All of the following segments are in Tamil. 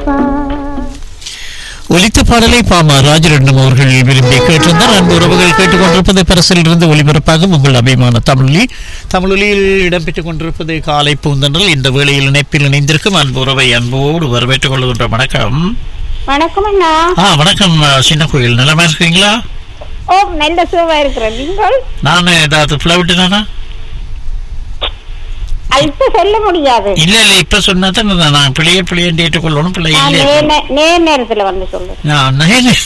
பாப்பா ஒலித்த பாடலை பாமா ராஜரட்னம் அவர்கள் விரும்பி கேட்டிருந்தார் அன்பு உறவுகள் கேட்டுக்கொண்டிருப்பது பரிசிலிருந்து ஒளிபரப்பாக உங்கள் அபிமான தமிழொலி தமிழொலியில் இடம்பெற்றுக் கொண்டிருப்பது காலை பூந்தன்றல் இந்த வேளையில் இணைப்பில் இணைந்திருக்கும் அன்பு உறவை அன்போடு வரவேற்றுக் கொள்கின்ற வணக்கம் வணக்கம் அண்ணா ஆ வணக்கம் சின்ன கோயில் நலமா இருக்கீங்களா ஓ நல்ல சுகமா இருக்கிறேன் நீங்கள் நான் ஏதாவது பிளவிட்டுனானா அது இப்ப சொல்ல முடியாது இல்ல இல்ல இப்ப சொன்னா தான் நான் பிள்ளைய பிள்ளைய ஏற்றுக்கொள்ளணும் பிள்ளை நான் இல்லை நே- நே- நேர் நேரத்துல வந்து சொல்றேன் நான் நகையில-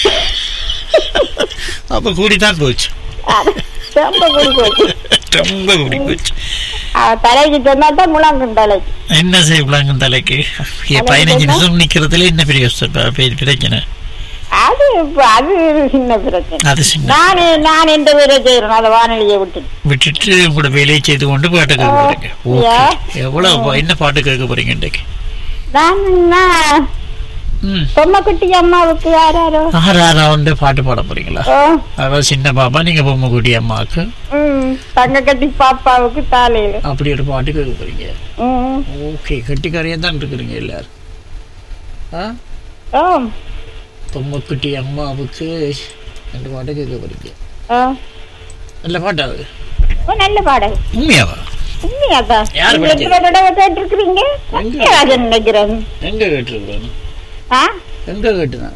அப்ப கூடித்தான் போச்சு அது ரொம்ப கூடி போச்சு ரொம்ப கூடி போச்சு ஆ, தலைக்கு சொன்னா தான் முழங்கும் தலைக்கு என்ன செய்யலாங்க தலைக்கு ஏ, பதினஞ்சு நிமிஷம் நிக்கிறதுல என்ன பெரிய ச- பெரிய பிரச்சனை அது இப்ப- அது சின்ன பிரச்சனை அது சின்ன நான் நான் எந்த வேலை செய்யறேன் அதை வானொலியை விட்டுட்டு விட்டுட்டு உங்களோட வேலையை செய்து கொண்டு பாட்டு கேட்க போறீங்க யா. ஓகே எவ்வளவு பா- என்ன பாட்டு கேட்க போறீங்க இன்றைக்கு நான் நான் ம் பொம்மக்குட்டி அம்மாவுக்கு யாராரோ ஆறாரா வந்து பாட்டு பாட போறீங்களா ஓ அதாவது சின்ன பாப்பா நீங்க பொம்மைக்குட்டி அம்மாவுக்கு ம் தங்க கட்டி பாப்பாவுக்கு தாலையில அப்படி ஒரு பாட்டு கேட்க போறீங்க ம் ஓகே கட்டிக்காரியா தான் இருக்கிறீங்க எல்லாரும் ஆ ஓ பொம்மைக்குட்டி அம்மாவுக்கு ரெண்டு பாட்டு கேட்க போறீங்க ஓ நல்ல பாட்டா அது ஓ நல்ல பாடல் உண்மையாவா உண்மையாதான் யார் நீங்க படிச்சது? எத்தனை தடவை கேட்டிருக்கிறீங்க எங்க? சத்யராஜன் நினைக்கிறேன் எங்க கேட்டுருக்குறேன் ஆ எங்க கேட்டுதான்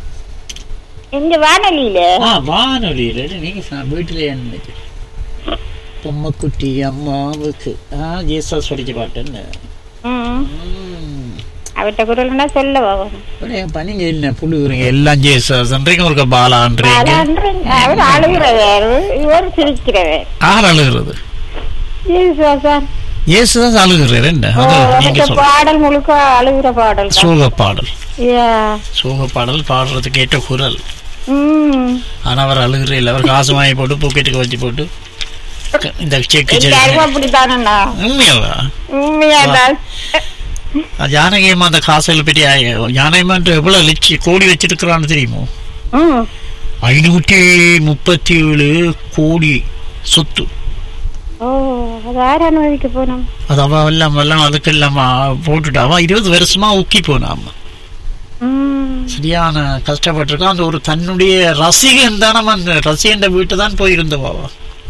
எங்க வானொலியில ஆ வானொலியில நீங்க ச- வீட்டுல நினைக்கிறேன் பொம்மைக்குட்டி அம்மாவுக்கு ஆ ஜேசஸ் படிச்ச பாட்டுன்னு ம் ம். அவர்கிட்ட குரல்னா சொல்ல வரும் அப்படியே பண்ணீங்க என்ன புழுகுறீங்க எல்லாம் ஜேசஸ்ன்றீங்க ஒரு பாலான்றீங்க அவர் அழுகிறவர் இவர் சிரிக்கிறவர் ஆறு அழுகிறது ஜீசுவாசன் இயேசுதான் அழுகிறாரு என்ன அது நீங்க அந்த சொல்ல பாடல் முழுக்க அழுகிற பாடல் தான். சோக பாடல் யா. சோக பாடல் பாடுறதுக்கு ஏற்ற குரல் ம் ஆனா அவர் அழுகிறே இல்லை அவர் காசு வாங்கி போட்டு பாக்கெட்டுக்கு வச்சு போட்டு க- இந்த செக்கு எல்லாரும் அப்படித்தானண்ணா உண்மையாவா உண்மையாதான் ஜானகியம்மா அந்த காசுல பெரிய ஜானகியம்மா எவ்வளவு லட்சி கோடி வச்சிருக்கிறான்னு தெரியுமோ ம் ஐநூற்றி முப்பத்தி ஏழு கோடி சொத்து ஓ அது யார் அனுமதிக்க போனோம் அது அவ எல்லாம் எல்லாம் அதுக்கெல்லாம் போட்டுட்டு அவன் இருபது வருஷமா ஊக்கி போனாம ம் சரியான கஷ்டப்பட்டிருக்கான் அந்த ஒரு தன்னுடைய ரசிகன் தானே அந்த ரசிகன் வீட்டு தான் போயிருந்தவா அவ.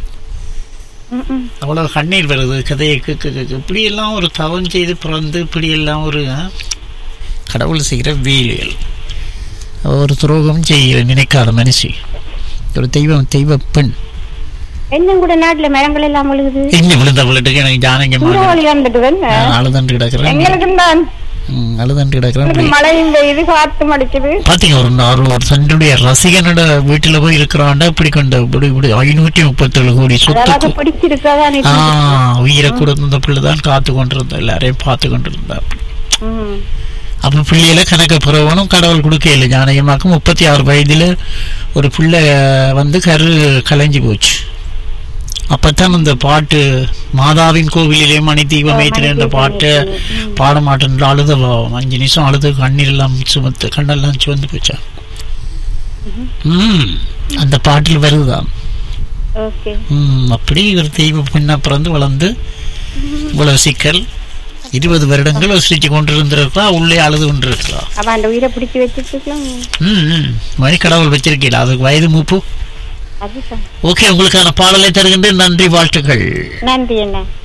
ம், ம். அவ்வளவு கண்ணீர் வருது கதையை கேட்க கேட்க இப்படியெல்லாம் ஒரு தவம் செய்து பிறந்து இப்படியெல்லாம் ஒரு ஆ, கடவுள் செய்கிற வேலைகள் ஒரு துரோகம் செய்ய நினைக்காத மனுஷி ஒரு தெய்வம் தெய்வ பெண் என்ன கூட நாட்டுல மரங்கள் எல்லாம் விழுகுது என்ன விழுந்த விழுட்டுக்கு எனக்கு ஜானகமா சூறாவளி வந்துட்டு அழுதண்டு கிடக்குறேன் எங்களுக்கு தான் ம், அழுதண்டு கிடக்குறேன் இப்படி. மழையும் பெய்யுது காத்து மடிக்குது பாத்தீங்க ஒரு நாள் ஒரு தன்னுடைய ரசிகனோட வீட்டுல போய் இருக்கிறான்டா இப்படி கொண்ட இப்படி இப்படி ஐநூற்றி முப்பத்தேழு கோடி அதாவது சொத்துக்கு பிடிச்சிருக்காதான் ஆ உயிரை கொடுத்த பிள்ளை தான் காத்து கொண்டிருந்தா எல்லாரையும் பார்த்து கொண்டிருந்தா ம் அப்ப பிள்ளையில கணக்கு புறவனும் கடவுள் கொடுக்கல ஜானகமாக்கு முப்பத்தி ஆறு வயதுல ஒரு பிள்ளை வந்து கரு கலைஞ்சு போச்சு அப்பத்தான் அந்த பாட்டு மாதாவின் கோவிலிலே மணி தீபம் வைத்திலே அந்த பாட்டை பாட மாட்டேன் அழுத பாவம். அஞ்சு நிமிஷம் அழுது கண்ணீர் எல்லாம் சுமத்து கண்ணெல்லாம் சுமந்து போச்சா ம் அந்த பாட்டில் வருதுதான் ஓகே ம் அப்படி ஒரு தெய்வ பெண்ணா பிறந்து வளர்ந்து இவ்வளவு சிக்கல் இருபது வருடங்கள் வசிச்சு கொண்டிருந்திருக்கிறா உள்ளே அழுது கொண்டிருக்கிறா அவன் அந்த உயிரை பிடிச்சி வச்சுக்கலாம் ம் ம். மணி கடவுள் வச்சிருக்கீங்களா அதுக்கு வயது மூப்பு அதுதான் ஓகே உங்களுக்கான பாடலை தருகின்றேன் நன்றி வாழ்த்துக்கள் நன்றி என்ன